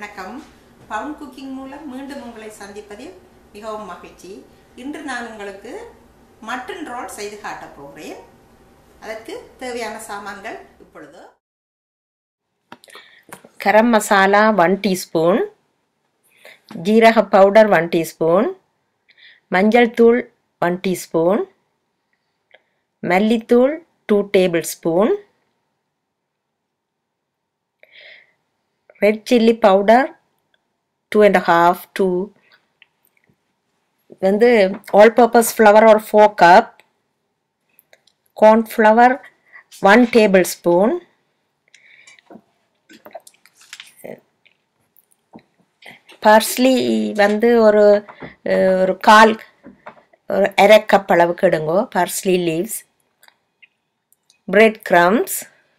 வணக்கம் பவுன் குக்கிங் மூலம் மீண்டும் உங்களை சந்திப்பதில் மிகவும் மகிழ்ச்சி இன்று நான் உங்களுக்கு மட்டன் ரோல் செய்து காட்டப் போகிறேன் அதற்கு தேவையான சாமான்கள் இப்பொழுது கரம் மசாலா ஒன் டீஸ்பூன் ஜீரக பவுடர் ஒன் டீஸ்பூன் மஞ்சள் தூள் ஒன் டீஸ்பூன் மல்லித்தூள் two tablespoon red chilli powder two and half two வந்து ஆல் பர்பஸ் ஃப்ளவர் ஒரு four cup cornflour one tablespoon parsley வந்து ஒரு அஹ், ஒரு கால் ஒரு அரை கப் அளவுக்கு எடுங்கோ parsley leaves bread crumbs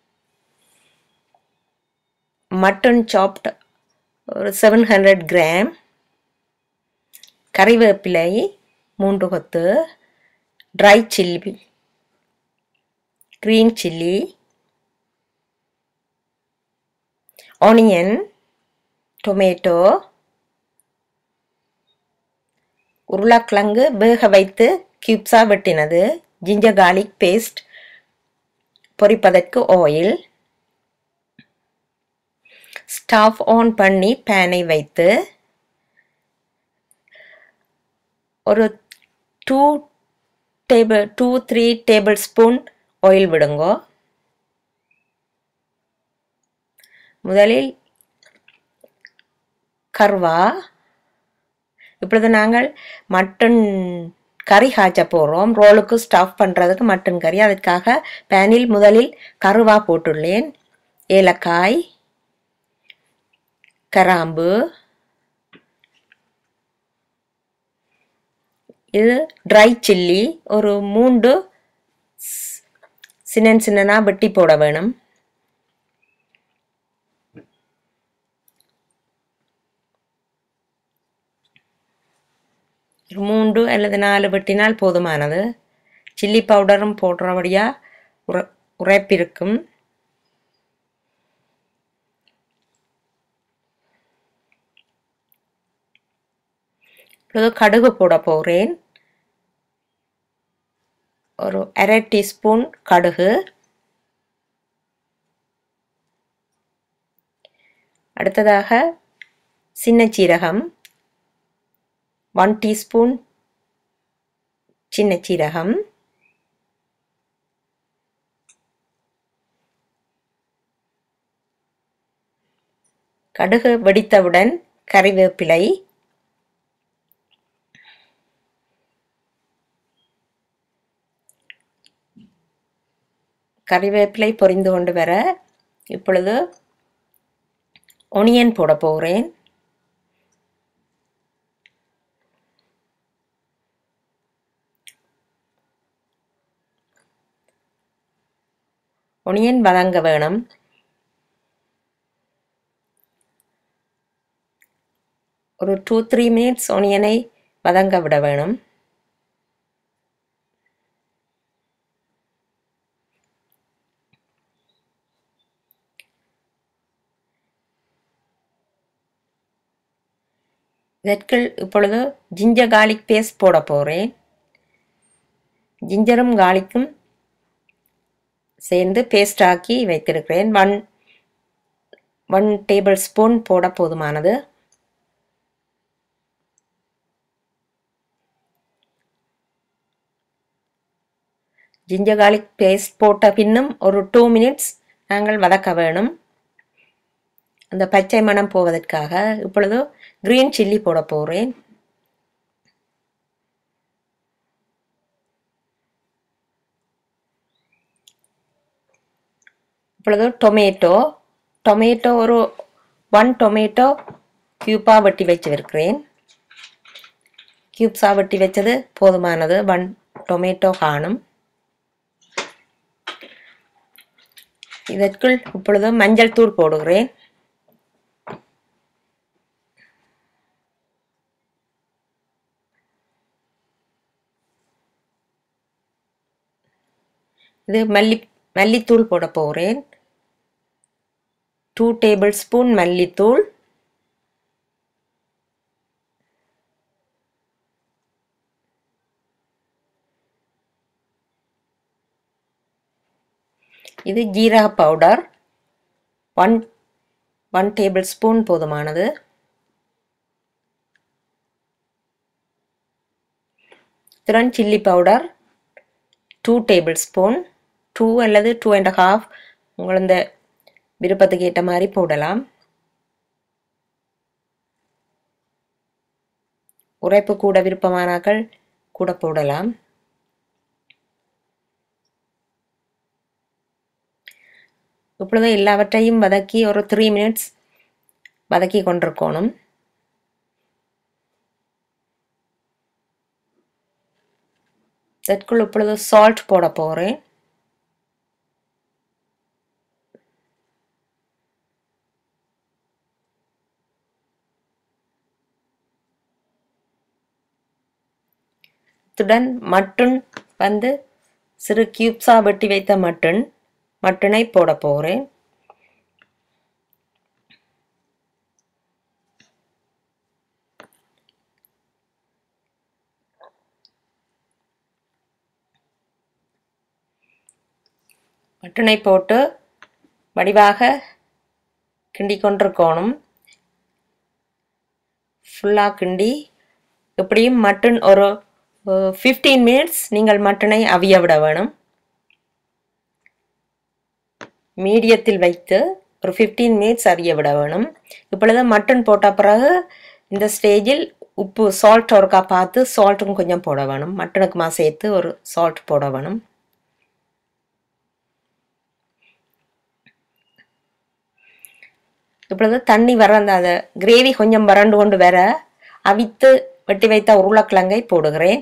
mutton chopped ஒரு செவன் ஹண்ட்ரட் கிராம் கறிவேப்பிலை மூன்று கொத்து dry chilli green chilli onion tomato உருளைக்கிழங்கு வேக வைத்து கியூப்ஸாக வெட்டினது ஜிஞ்சர் garlic பேஸ்ட் பொரிப்பதற்கு ஆயில் ஸ்டவ் ஆன் பண்ணி பேனை வைத்து ஒரு two table two three tablespoon oil விடுங்கோ முதலில் கர்வா இப்பொழுது நாங்கள் மட்டன் கறி காய்ச்ச போகிறோம் ரோலுக்கு ஸ்டஃப் பண்ணுறதுக்கு மட்டன் கறி அதுக்காக பேனில் முதலில் கருவா போட்டுள்ளேன் ஏலக்காய் கராம்பு இது ட்ரை சில்லி ஒரு மூண்டு சின்ன சின்னனா வெட்டி போட வேணும் ஒரு மூன்று அல்லது நாலு வெட்டினால் போதுமானது சில்லி பவுடரும் போடுறபடியாக உர உரைப்பிருக்கும் இப்பொழுது கடுகு போட போகிறேன் ஒரு அரை டீஸ்பூன் கடுகு அடுத்ததாக சின்ன சீரகம் ஒன் டீஸ்பூன் சின்ன சீரகம் கடுகு வெடித்தவுடன் கறிவேப்பிலை கறிவேப்பிலை பொரிந்து கொண்டு வர இப்பொழுது ஒனியன் போட போகிறேன் ஒனியன் வதங்க வேணும் ஒரு டூ த்ரீ மினிட்ஸ் ஒனியனை வதங்க விட வேணும் இதற்குள் இப்பொழுது ஜிஞ்சர் garlic பேஸ்ட் போட போகிறேன் ஜிஞ்சரும் கார்லிக்கும் சேர்ந்து பேஸ்ட் ஆக்கி வைத்திருக்கிறேன் ஒன் ஒன் டேபிள் ஸ்பூன் போட போதுமானது ஜிஞ்சர் garlic பேஸ்ட் போட்ட பின்னும் ஒரு டூ மினிட்ஸ் நாங்கள் வதக்க வேணும் அந்த பச்சை மணம் போவதற்காக இப்பொழுது க்ரீன் சில்லி போட போகிறேன் இப்பொழுது டொமேட்டோ டொமேட்டோ ஒரு ஒன் டொமேட்டோ க்யூப்பாக வெட்டி வச்சிருக்கிறேன் க்யூப்ஸாக வெட்டி வச்சது போதுமானது ஒன் டொமேட்டோ காணும் இதற்குள் இப்பொழுது மஞ்சள் தூள் போடுகிறேன் இது மல்லி மல்லித்தூள் போட போகிறேன் டூ டேபிள் ஸ்பூன் மல்லித்தூள் இது ஜீரக powder one one tablespoon போதுமானது இத்துடன் chilli powder two tablespoon two அல்லது டூ அண்ட் ஹாஃப் உங்கள் இந்த விருப்பத்துக்கு ஏற்ற மாதிரி போடலாம் உரைப்பு கூட விருப்பமானாக்கள் கூட போடலாம் இப்பொழுது எல்லாவற்றையும் வதக்கி ஒரு த்ரீ மினிட்ஸ் வதக்கி கொண்டிருக்கணும் இதற்குள் இப்பொழுது சால்ட் போட போகிறேன் இத்துடன் மட்டன் வந்து சிறு கியூப்ஸாக வெட்டி வைத்த மட்டன் மட்டனை போட போகிறேன் மட்டனை போட்டு வடிவாக கிண்டி கொண்டிருக்கணும் ஃபுல்லாக கிண்டி எப்படியும் மட்டன் ஒரு ஃபிஃப்டீன் மினிட்ஸ் நீங்கள் மட்டனை அவிய விட வேணும் மீடியத்தில் வைத்து ஒரு ஃபிஃப்டீன் மினிட்ஸ் அவிய விட வேணும் இப்பொழுது மட்டன் போட்ட பிறகு இந்த ஸ்டேஜில் உப்பு சால்ட் ஒருக்கா பார்த்து சால்ட்டும் கொஞ்சம் போட வேணும் மட்டனுக்குமா சேர்த்து ஒரு சால்ட் போட வேணும் இப்பொழுது தண்ணி வர அந்த கிரேவி கொஞ்சம் வறண்டு கொண்டு வர அவித்து வெட்டி வைத்த உருளைக்கிழங்கை போடுகிறேன்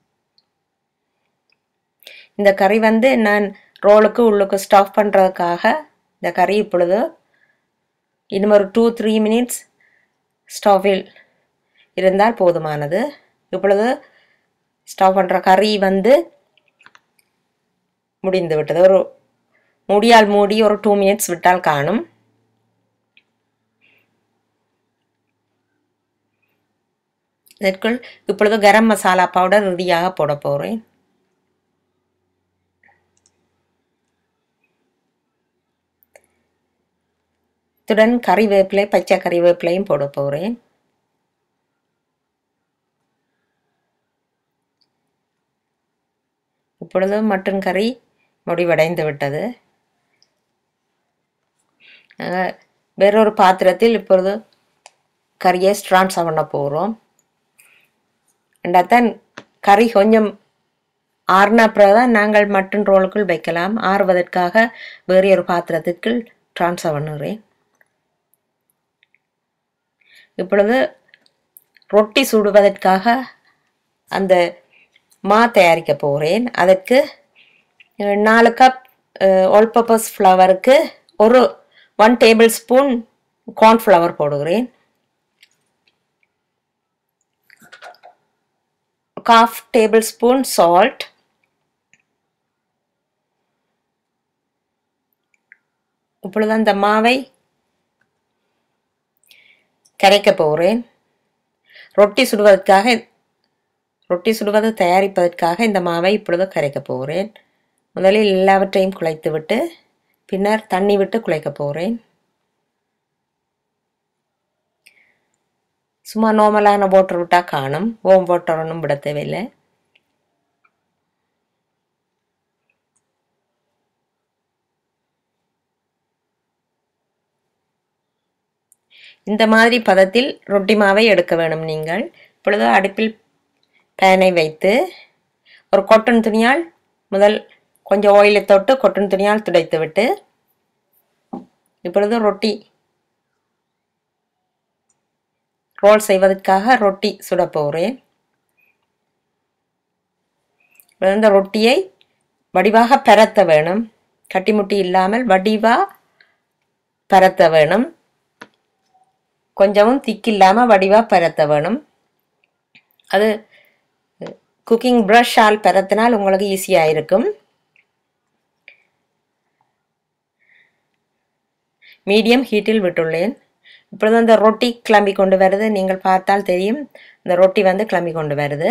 இந்த கறி வந்து நான் ரோலுக்கு உள்ளுக்கு ஸ்டஃப் பண்ணுறதுக்காக இந்த கறி இப்பொழுது இன்னும் ஒரு டூ த்ரீ மினிட்ஸ் ஸ்டவ்வில் இருந்தால் போதுமானது இப்பொழுது ஸ்டவ் பண்ணுற கறி வந்து முடிந்து விட்டது ஒரு மூடியால் மூடி ஒரு டூ மினிட்ஸ் விட்டால் காணும் இதற்குள் இப்பொழுது கரம் மசாலா பவுடர் இறுதியாக போட போகிறேன் இத்துடன் கறிவேப்பிலை பச்சை கறிவேப்பிலையும் போட போகிறேன் இப்பொழுது மட்டன் கறி முடிவடைந்து விட்டது வேறொரு பாத்திரத்தில் இப்பொழுது கறியை ட்ரான்ஸ்ஃபர் பண்ண போகிறோம் ரெண்டாத்தான் கறி கொஞ்சம் ஆறுன பிறகு தான் நாங்கள் மட்டன் ரோலுக்குள் வைக்கலாம் ஆறுவதற்காக வேறு ஒரு பாத்திரத்திற்கு ட்ரான்ஸ்ஃபர் பண்ணுறேன் இப்பொழுது ரொட்டி சுடுவதற்காக அந்த மா தயாரிக்க போகிறேன் அதற்கு நாலு கப் ஆல் பர்பஸ் ஃப்ளவருக்கு ஒரு ஒன் டேபிள் ஸ்பூன் கார்ன்ஃப்ளவர் போடுகிறேன் காஃப் டேபிள் ஸ்பூன் சால்ட் இப்பொழுது அந்த மாவை கரைக்க போகிறேன் ரொட்டி சுடுவதற்காக ரொட்டி சுடுவது தயாரிப்பதற்காக இந்த மாவை இப்பொழுது கரைக்க போகிறேன் முதலில் எல்லாவற்றையும் குழைத்து விட்டு பின்னர் தண்ணி விட்டு குழைக்க போகிறேன் சும்மா நார்மலான வாட்டர் விட்டால் காணும் ஓம் வாட்டர் ஒன்றும் விட தேவையில்லை இந்த மாதிரி பதத்தில் ரொட்டி மாவை எடுக்க வேணும் நீங்கள் இப்பொழுது அடுப்பில் பேனை வைத்து ஒரு கொட்டன் துணியால் முதல் கொஞ்சம் ஆயிலை தொட்டு கொட்டன் துணியால் துடைத்து விட்டு இப்பொழுது ரொட்டி ரோல் செய்வதற்காக ரொட்டி சுட போகிறேன் இந்த ரொட்டியை வடிவாக பரத்த வேணும் கட்டிமுட்டி இல்லாமல் வடிவாக பரத்த வேணும் கொஞ்சமும் திக்கில்லாமல் வடிவாக பரத்த வேணும் அது குக்கிங் ப்ரஷ்ஷால் பரத்தினால் உங்களுக்கு ஈஸியாக இருக்கும் மீடியம் ஹீட்டில் விட்டுள்ளேன் இப்பொழுது அந்த ரொட்டி கிளம்பி கொண்டு வருது நீங்கள் பார்த்தால் தெரியும் இந்த ரொட்டி வந்து கிளம்பி கொண்டு வருது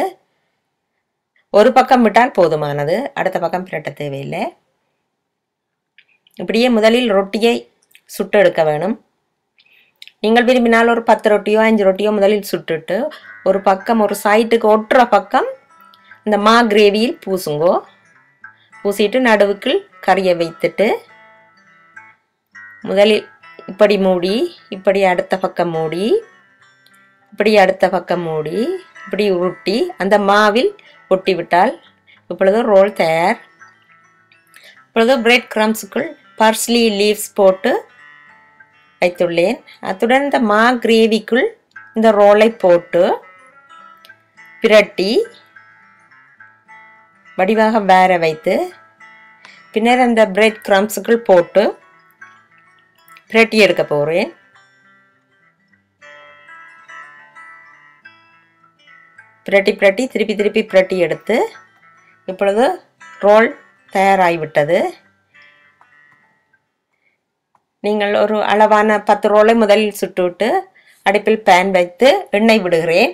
ஒரு பக்கம் விட்டால் போதுமானது அடுத்த பக்கம் பிரட்ட தேவையில்லை இப்படியே முதலில் ரொட்டியை சுட்டு எடுக்க வேணும் நீங்கள் விரும்பினால் ஒரு பத்து ரொட்டியோ அஞ்சு ரொட்டியோ முதலில் சுட்டுட்டு ஒரு பக்கம் ஒரு சைட்டுக்கு ஒட்டுற பக்கம் இந்த மா கிரேவியில் பூசுங்கோ பூசிட்டு நடுவுக்குள் கறியை வைத்துட்டு முதலில் இப்படி மூடி இப்படி அடுத்த பக்கம் மூடி இப்படி அடுத்த பக்கம் மூடி இப்படி உருட்டி அந்த மாவில் ஒட்டி விட்டால் இப்பொழுது ரோல் தயார் இப்பொழுது பிரெட் கிரம்ஸுக்குள் பர்ஸ்லி லீவ்ஸ் போட்டு வைத்துள்ளேன் அத்துடன் இந்த மா கிரேவிக்குள் இந்த ரோலை போட்டு பிரட்டி வடிவாக வேற வைத்து பின்னர் அந்த பிரெட் கிரம்ஸுக்குள் போட்டு பிரட்டி எடுக்க போகிறேன் பிரட்டி பிரட்டி திருப்பி திருப்பி பிரட்டி எடுத்து இப்பொழுது ரோல் தயாராகிவிட்டது நீங்கள் ஒரு அளவான பத்து ரோலை முதலில் சுட்டுவிட்டு அடுப்பில் பேன் வைத்து எண்ணெய் விடுகிறேன்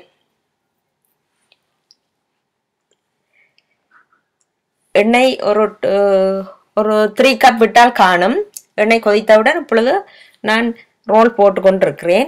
எண்ணெய் ஒரு அஹ், ஒரு த்ரீ கப் விட்டால் காணும் எண்ணெய் கொதித்தவுடன் இப்பொழுது நான் ரோல் போட்டு கொண்டிருக்கிறேன்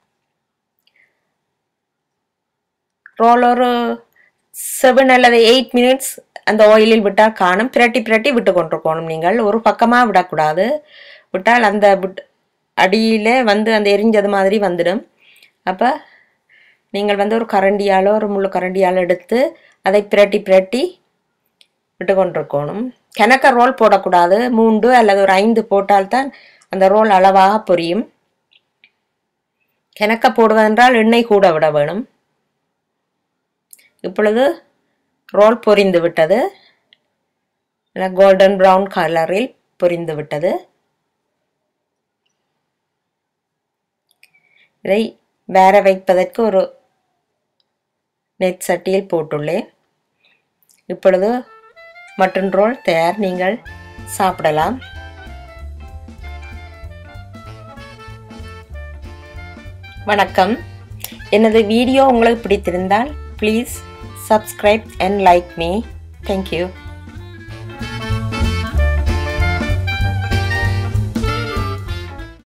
ரோல் ஒரு செவன் அல்லது எயிட் மினிட்ஸ் அந்த ஆயிலில் விட்டால் காணும் பிரட்டி பிரட்டி விட்டு கொண்டிருக்கணும் நீங்கள் ஒரு பக்கமாக விடக்கூடாது விட்டால் அந்த விட் அடியில் வந்து அந்த எரிஞ்சது மாதிரி வந்துடும் அப்போ நீங்கள் வந்து ஒரு கரண்டியாலோ ஒரு முள்ளு கரண்டியாலோ எடுத்து அதை பிரட்டி பிரட்டி விட்டு கொண்டிருக்கணும் கிணக்க ரோல் போடக்கூடாது மூன்று அல்லது ஒரு ஐந்து போட்டால்தான் அந்த ரோல் அளவாக பொரியும் கிணக்க போடுவதென்றால் எண்ணெய் கூட விட வேணும் இப்பொழுது ரோல் பொரிந்து விட்டது கோல்டன் ப்ரௌன் கலரில் பொரிந்து விட்டது இதை வேற வைப்பதற்கு ஒரு நெட் சட்டியில் போட்டுள்ளேன் இப்பொழுது மட்டன் ரோல் தயார் நீங்கள் சாப்பிடலாம் வணக்கம் எனது வீடியோ உங்களுக்கு பிடித்திருந்தால் please subscribe and like me thank you